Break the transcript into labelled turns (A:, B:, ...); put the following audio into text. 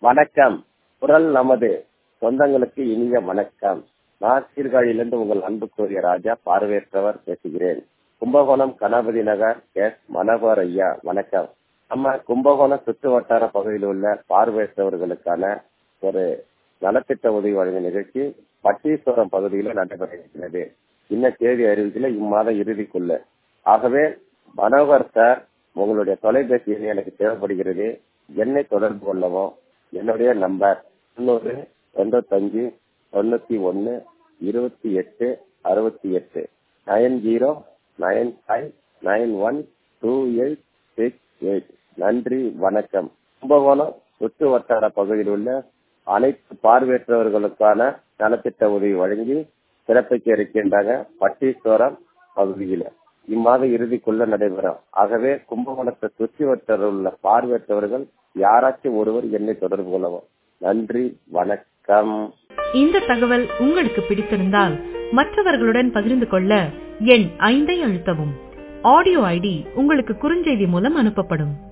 A: வணக்கம் குரல் நமது சொந்தங்களுக்கு இனிய வணக்கம் நான் சீர்காழியிலிருந்து உங்கள் அன்புக்குரிய ராஜா பார்வையற்றவர் பேசுகிறேன் கும்பகோணம் கணபதி நகர் எஸ் மனோகர் ஐயா வணக்கம் நம்ம கும்பகோணம் சுற்று வட்டார பகுதியில் உள்ள பார்வையற்றவர்களுக்கான ஒரு நலத்திட்ட உதவி வழங்கும் நிகழ்ச்சி பட்டீஸ்வரம் பகுதியில் நடைபெற இருக்கிறது இன்ன தேதி அறிவிக்கல இம்மாத இறுதிக்குள்ள ஆகவே மனோகர் சார் உங்களுடைய தொலைபேசி எண் எனக்கு தேவைப்படுகிறது என்னை தொடர்பு கொள்ளவும் என்னுடைய நம்பர் தொண்ணூறு தொண்ணூத்தஞ்சு தொண்ணூத்தி ஒன்னு இருபத்தி எட்டு அறுபத்தி எட்டு nine zero nine five nine one two eight six eight நன்றி வணக்கம் கும்பகோணம் சுற்று வட்டார பகுதியில் உள்ள அனைத்து பார்வையற்றவர்களுக்கான நலத்திட்ட உதவி வழங்கி சிறப்பிக்க இருக்கின்றாங்க பட்டீஸ்வரம் பகுதியில் இம்மாத இறுதிக்குள்ள நடைபெறும் ஆகவே கும்பகோணத்தை சுற்றி வட்டார உள்ள பார்வையற்றவர்கள் யாராச்சும் ஒருவர் என்னை தொடர்பு கொள்ளவும் நன்றி வணக்கம்
B: இந்த தகவல் உங்களுக்கு பிடித்திருந்தால் மற்றவர்களுடன் பகிர்ந்து கொள்ள எண் ஐந்தை அழுத்தவும் ஆடியோ ஐடி உங்களுக்கு குறுஞ்செய்தி மூலம் அனுப்பப்படும்